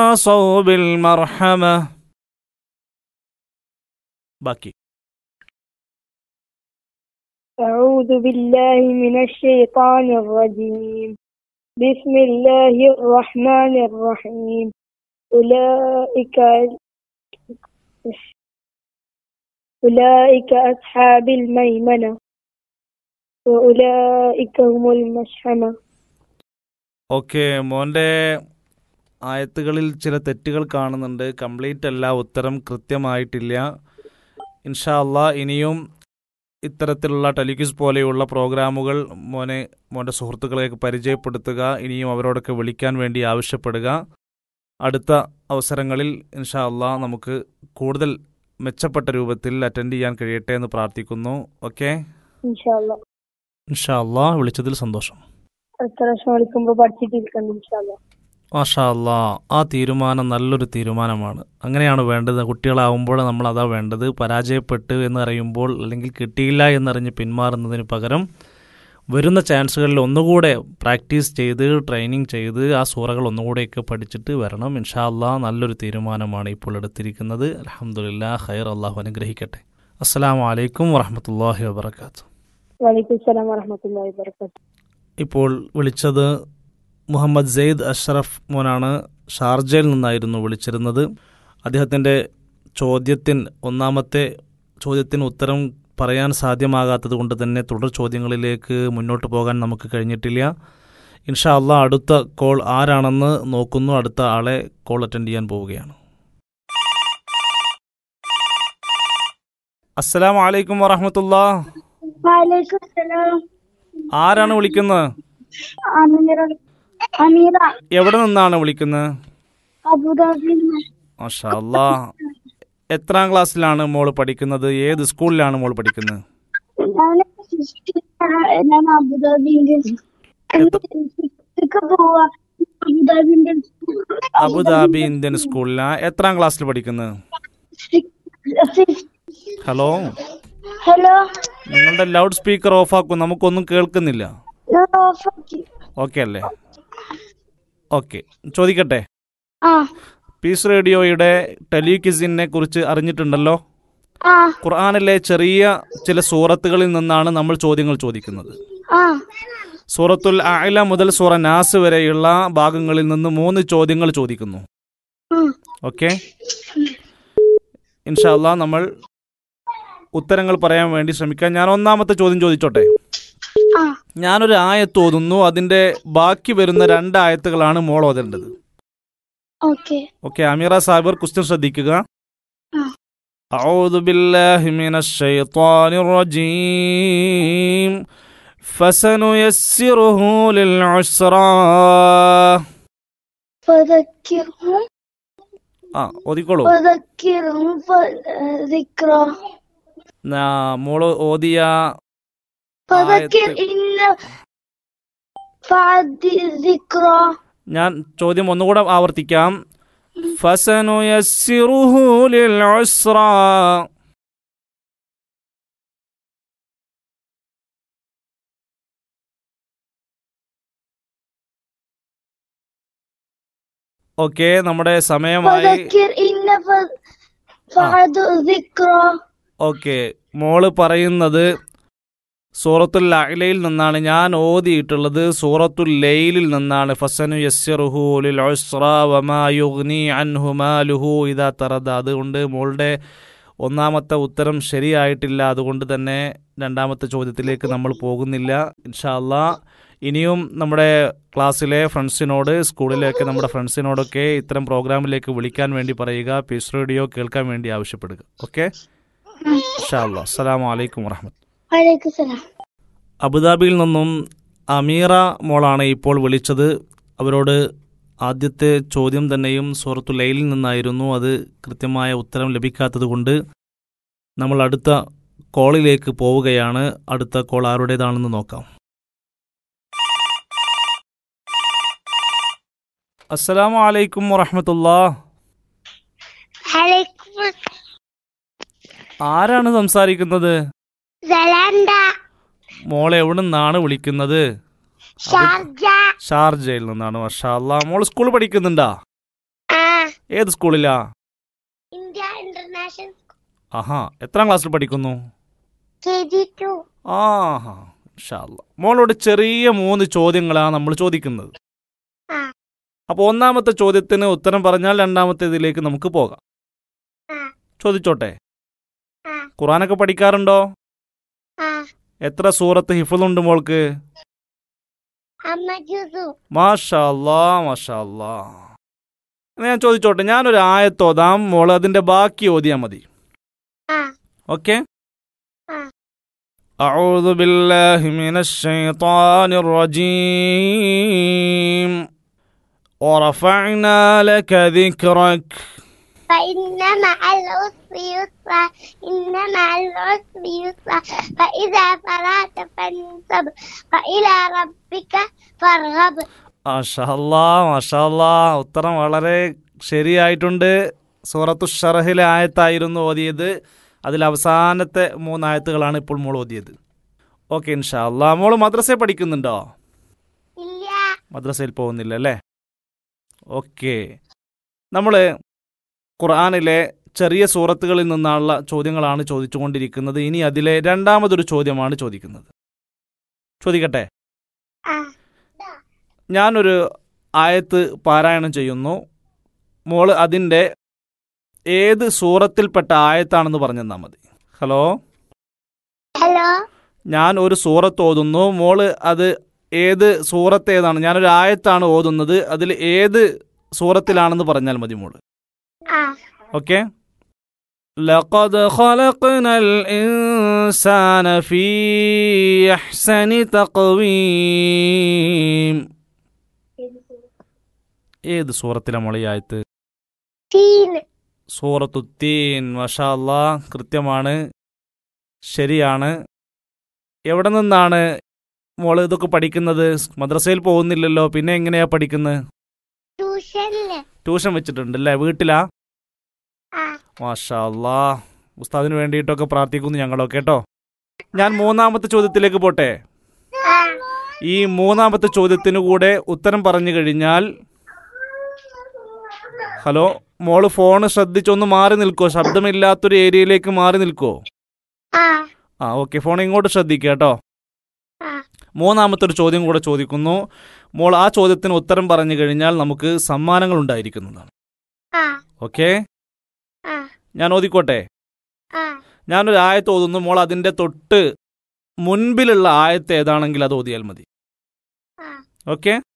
تواصوا بالمرحمة باقي أعوذ بالله من الشيطان الرجيم بسم الله الرحمن الرحيم أولئك أولئك أصحاب الميمنة وأولئك هم المشحمة okay മോൻ്റെ ആയത്തുകളിൽ ചില തെറ്റുകൾ കാണുന്നുണ്ട് കംപ്ലീറ്റ് അല്ല ഉത്തരം കൃത്യമായിട്ടില്ല ഇൻഷാ അള്ളാ ഇനിയും ഇത്തരത്തിലുള്ള ടെലിക്യൂസ് പോലെയുള്ള പ്രോഗ്രാമുകൾ മോനെ മോൻ്റെ സുഹൃത്തുക്കളെയൊക്കെ പരിചയപ്പെടുത്തുക ഇനിയും അവരോടൊക്കെ വിളിക്കാൻ വേണ്ടി ആവശ്യപ്പെടുക അടുത്ത അവസരങ്ങളിൽ ഇൻഷാ അള്ളാ നമുക്ക് കൂടുതൽ മെച്ചപ്പെട്ട രൂപത്തിൽ അറ്റൻഡ് ചെയ്യാൻ കഴിയട്ടെ എന്ന് പ്രാർത്ഥിക്കുന്നു ഓക്കെ إن شاء الله ഇൻഷാ അള്ളാ വിളിച്ചതിൽ സന്തോഷം അടുത്ത പ്രാവശ്യം വിളിക്കുമ്പോൾ പഠിച്ചിട്ടിരിക്കണം إن شاء الله മാഷാ അല്ലാ ആ തീരുമാനം നല്ലൊരു തീരുമാനമാണ് അങ്ങനെയാണ് വേണ്ടത് കുട്ടികളാവുമ്പോൾ നമ്മൾ അതാ വേണ്ടത് പരാജയപ്പെട്ടു എന്നറിയുമ്പോൾ അല്ലെങ്കിൽ കിട്ടിയില്ല എന്നറിഞ്ഞ് പിന്മാറുന്നതിന് പകരം വരുന്ന ചാൻസുകളിൽ ഒന്നുകൂടെ പ്രാക്ടീസ് ചെയ്ത് ട്രെയിനിങ് ചെയ്ത് ആ സൂറകൾ ഒന്നുകൂടെയൊക്കെ പഠിച്ചിട്ട് വരണം ഇൻഷാ അല്ലാ നല്ലൊരു തീരുമാനമാണ് ഇപ്പോൾ എടുത്തിരിക്കുന്നത് അലഹമുല്ലാ ഖൈർ അള്ളാഹു അനുഗ്രഹിക്കട്ടെ അസ്സലാമു അലൈക്കും വറഹമത്തല്ലാഹി വബർക്കാത്തു വലൈക്കും السلام ورحمة الله وبركاته ഇപ്പോൾ വിളിച്ചത് മുഹമ്മദ് സെയ്ദ് അഷ്റഫ് മോനാണ് ഷാർജയിൽ നിന്നായിരുന്നു വിളിച്ചിരുന്നത് അദ്ദേഹത്തിൻ്റെ ചോദ്യത്തിന് ഒന്നാമത്തെ ചോദ്യത്തിന് ഉത്തരം പറയാൻ സാധ്യമാകാത്തത് കൊണ്ട് തന്നെ തുടർ ചോദ്യങ്ങളിലേക്ക് മുന്നോട്ട് പോകാൻ നമുക്ക് കഴിഞ്ഞിട്ടില്ല ഇൻഷാ അള്ളാ അടുത്ത കോൾ ആരാണെന്ന് നോക്കുന്നു അടുത്ത ആളെ കോൾ അറ്റൻഡ് ചെയ്യാൻ പോവുകയാണ് അസ്സലാമു അലൈക്കും വറഹമത്തുല്ലാ وعليكم السلام ആരാണ് വിളിക്കുന്നത് أميرة أميرة എവിടെ നിന്നാണ് വിളിക്കുന്നത് أبو ظبي മാഷാ അല്ലാ എത്രാം ക്ലാസ്സിലാണ് മോൾ പഠിക്കുന്നത് ഏത് സ്കൂളിലാണ് മോൾ പഠിക്കുന്നത് أنا أنا أبو ظبي പോവാ അബുദാബിന്റെ അബുദാബി ഇന്ത്യൻ സ്കൂളിലാ എത്രാം ക്ലാസ്സിൽ പഠിക്കുന്നത് ഹലോ ഹലോ നിങ്ങളുടെ ലൗഡ് സ്പീക്കർ ഓഫ് ആക്കും നമുക്കൊന്നും കേൾക്കുന്നില്ല ഞാൻ ഓഫാക്കി ഓക്കെ അല്ലേ ഓക്കെ ചോദിക്കട്ടെ ആ പീസ് റേഡിയോയുടെ ടെലിക്വിസിനെ കുറിച്ച് അറിഞ്ഞിട്ടുണ്ടല്ലോ ആ ഖുർആാനിലെ ചെറിയ ചില സൂറത്തുകളിൽ നിന്നാണ് നമ്മൾ ചോദ്യങ്ങൾ ചോദിക്കുന്നത് ആ സൂറത്തുൽ അഅല മുതൽ സൂറ നാസ് വരെയുള്ള ഭാഗങ്ങളിൽ നിന്ന് മൂന്ന് ചോദ്യങ്ങൾ ചോദിക്കുന്നു ഉം. ഓക്കെ ഇൻഷാല്ല നമ്മൾ ഉത്തരങ്ങൾ പറയാൻ വേണ്ടി ശ്രമിക്കാം ഞാൻ ഒന്നാമത്തെ ചോദ്യം ചോദിച്ചോട്ടെ ആ ഞാനൊരു ആയത്ത് ഓതുന്നു അതിന്റെ ബാക്കി വരുന്ന രണ്ട് ആയത്തുകളാണ് മോൾ ഓതേണ്ടത് ഓക്കെ ഓക്കെ അമീറ സാഹിബർ ക്വസ്റ്റ്യൻ ശ്രദ്ധിക്കുക ആ. أعوذ بالله من الشيطان الرجيم فسنيسره للعسرى فذكرهم ആ ഓതിക്കോളൂ فذكرهم فذكرى നാ- മോള് ഓതിയ فذكر ആയത്ത്. إن فعد الذكرى ഞാൻ ചോദ്യം ഒന്നുകൂടെ ആവർത്തിക്കാം ഫസനുയസ്സിറുഹു ലിൽഉസ്ര ഓക്കെ നമ്മുടെ സമയമായി فذكر إن ف- فعد الذكرى ഓക്കെ മോള് പറയുന്നത് സൂറത്തുൽ അലയിൽ നിന്നാണ് ഞാൻ ഓതിയിട്ടുള്ളത് സൂറത്തുൽ ലൈലിൽ നിന്നാണ് ഫസനു യസ്സിറുഹു ലിൽ ഉസ്ര വമാ യുഗ്നി അൻഹു മാലുഹു ഇദാ തറദ അതുകൊണ്ട് മോളുടെ ഒന്നാമത്തെ ഉത്തരം ശരിയായിട്ടില്ല അതുകൊണ്ട് തന്നെ രണ്ടാമത്തെ ചോദ്യത്തിലേക്ക് നമ്മൾ പോകുന്നില്ല ഇൻഷാ അല്ലാ ഇനിയും നമ്മുടെ ക്ലാസ്സിലെ ഫ്രണ്ട്സിനോട് സ്കൂളിലേക്ക് നമ്മുടെ ഫ്രണ്ട്സിനോടൊക്കെ ഇത്തരം പ്രോഗ്രാമിലേക്ക് വിളിക്കാൻ വേണ്ടി പറയുക പീസ് റേഡിയോ കേൾക്കാൻ വേണ്ടി ആവശ്യപ്പെടുക ഓക്കെ ഇൻഷാല്ലാ അസ്സലാമു അലൈക്കും വറഹമത്ത് عليكم السلام അബുദാബിയിൽ നിന്നും അമീറ മോളാണ് ഇപ്പോൾ വിളിച്ചത് അവരോട് ആദ്യത്തെ ചോദ്യം തന്നെയും സൂറത്തു ലൈലിൽ നിന്നായിരുന്നു അത് കൃത്യമായ ഉത്തരം ലഭിക്കാത്തത് കൊണ്ട് നമ്മൾ അടുത്ത കോളിലേക്ക് പോവുകയാണ് അടുത്ത കോൾ ആരുടേതാണെന്ന് നോക്കാം അസ്സലാമു അലൈക്കും വറഹമത്തുല്ലാ عليكم ആരാണ് സംസാരിക്കുന്നത് زلاندا മോളെ എവിടെ നിന്നാണ് വിളിക്കുന്നത് شارجة ഷാർജയിൽ നിന്നാണ് മഷാ അല്ലാ മോൾ സ്കൂൾ പഠിക്കുന്നുണ്ടാ آه ഏത് സ്കൂളിലാ India International ആഹാ എത്രാം ക്ലാസ്സിൽ പഠിക്കുന്നു KG2. ആഹാ ഇൻഷാല്ല മോളോട് ചെറിയ മൂന്ന് ചോദ്യങ്ങളാണ് നമ്മൾ ചോദിക്കുന്നത് ആ. അപ്പോൾ ഒന്നാമത്തെ ചോദ്യത്തിന് ഉത്തരം പറഞ്ഞാൽ രണ്ടാമത്തെ ഇതിലേക്ക് നമുക്ക് പോകാം ആ. ചോദിച്ചോട്ടെ ആ. ഖുറാനൊക്കെ പഠിക്കാറുണ്ടോ ആ. എത്ര സൂറത്ത് ഹിഫുളുണ്ട് മോൾക്ക് അമ്മ ജുസു. മാഷാ അല്ലാ മാഷാ അല്ലാ എന്നാ ഞാൻ ചോദിച്ചോട്ടെ ഞാനൊരു ആയത്തോതാം മോൾ അതിന്റെ ബാക്കി ഓതിയാൽ മതി ആ. ഓക്കെ ആ. أعوذ بالله من الشيطان الرجيم ورفعنا لك ذكرك فإن مع العسر يسرا إن مع العسر يسرا فإذا فرغت فانصب وإلى ربك فارغب മാഷാല്ലാ മാഷാല്ലാ ഉത്തരം വളരെ ശരിയായിട്ടുണ്ട് സൂറത്തു ഷറഹിലെ ആയത്തായിരുന്നു ഓതിയത് അതിൽ അവസാനത്തെ മൂന്നായത്തുകളാണ് ഇപ്പോൾ മോൾ ഓതിയത് ഓക്കെ ഇൻഷാല്ലാ മോൾ മദ്രസയിൽ പഠിക്കുന്നുണ്ടോ ഇല്ല മദ്രസയിൽ പോകുന്നില്ല അല്ലേ ഓക്കെ നമ്മൾ ഖുർആാനിലെ ചെറിയ സൂറത്തുകളിൽ നിന്നുള്ള ചോദ്യങ്ങളാണ് ചോദിച്ചുകൊണ്ടിരിക്കുന്നത് ഇനി അതിലെ രണ്ടാമതൊരു ചോദ്യമാണ് ചോദിക്കുന്നത് ചോദിക്കട്ടെ ആ ഞാനൊരു ആയത്ത് പാരായണം ചെയ്യുന്നു മോള് അതിൻ്റെ ഏത് സൂറത്തിൽപ്പെട്ട ആയത്താണെന്ന് പറഞ്ഞു തന്നാൽ മതി ഹലോ ഹലോ ഞാൻ ഒരു സൂറത്ത് ഓതുന്നു മോള് അത് ഏത് സൂറത്ത് ഏതാണ് ഞാനൊരു ആയത്താണ് ഓതുന്നത് അതിൽ ഏത് സൂറത്തിലാണെന്ന് പറഞ്ഞാൽ മതി മോള് ആ ഓക്കെ لقد خلقنا الإنسان في أحسن تقويم ഏത് സൂറത്തിലാണ് മോളെ ഈ ആയത്ത് തീൻ സൂറത്തുത്തീൻ മഷാല്ലാ കൃത്യമാണ് ശരിയാണ് എവിടെ നിന്നാണ് മോള് ഇതൊക്കെ പഠിക്കുന്നത് മദ്രസയിൽ പോകുന്നില്ലല്ലോ പിന്നെ എങ്ങനെയാ പഠിക്കുന്നത് ട്യൂഷനില് ട്യൂഷൻ വെച്ചിട്ടുണ്ട് അല്ലേ വീട്ടിലാ ആ മാഷാല്ലാ ഉസ്താദിന് വേണ്ടിയിട്ടൊക്കെ പ്രാർത്ഥിക്കുന്നു ഞങ്ങളൊക്കെ കേട്ടോ ഞാൻ മൂന്നാമത്തെ ചോദ്യത്തിലേക്ക് പോട്ടെ ആ ഈ മൂന്നാമത്തെ ചോദ്യത്തിന് കൂടെ ഉത്തരം പറഞ്ഞു കഴിഞ്ഞാൽ ഹലോ മോള് ഫോൺ ശ്രദ്ധിച്ചൊന്ന് മാറി നിൽക്കോ ശബ്ദമില്ലാത്തൊരു ഏരിയയിലേക്ക് മാറി നിൽക്കോ ആ ആ ഓക്കെ ഫോൺ ഇങ്ങോട്ട് ശ്രദ്ധിക്കുക കേട്ടോ ആ മൂന്നാമത്തെ ഒരു ചോദ്യം കൂടെ ചോദിക്കുന്നു മോൾ ആ ചോദ്യത്തിന് ഉത്തരം പറഞ്ഞു കഴിഞ്ഞാൽ നമുക്ക് സമ്മാനങ്ങൾ ഉണ്ടായിരിക്കുന്നതാണ് ആ ഓക്കെ ആ ഞാൻ ഓതിക്കോട്ടെ ആ ഞാനൊരു ആയത്ത് ഓതുന്നു മോൾ അതിൻ്റെ തൊട്ട് മുൻപിലുള്ള ആയത്ത് ഏതാണെങ്കിൽ അത് ഓതിയാൽ മതി ആ ഓക്കെ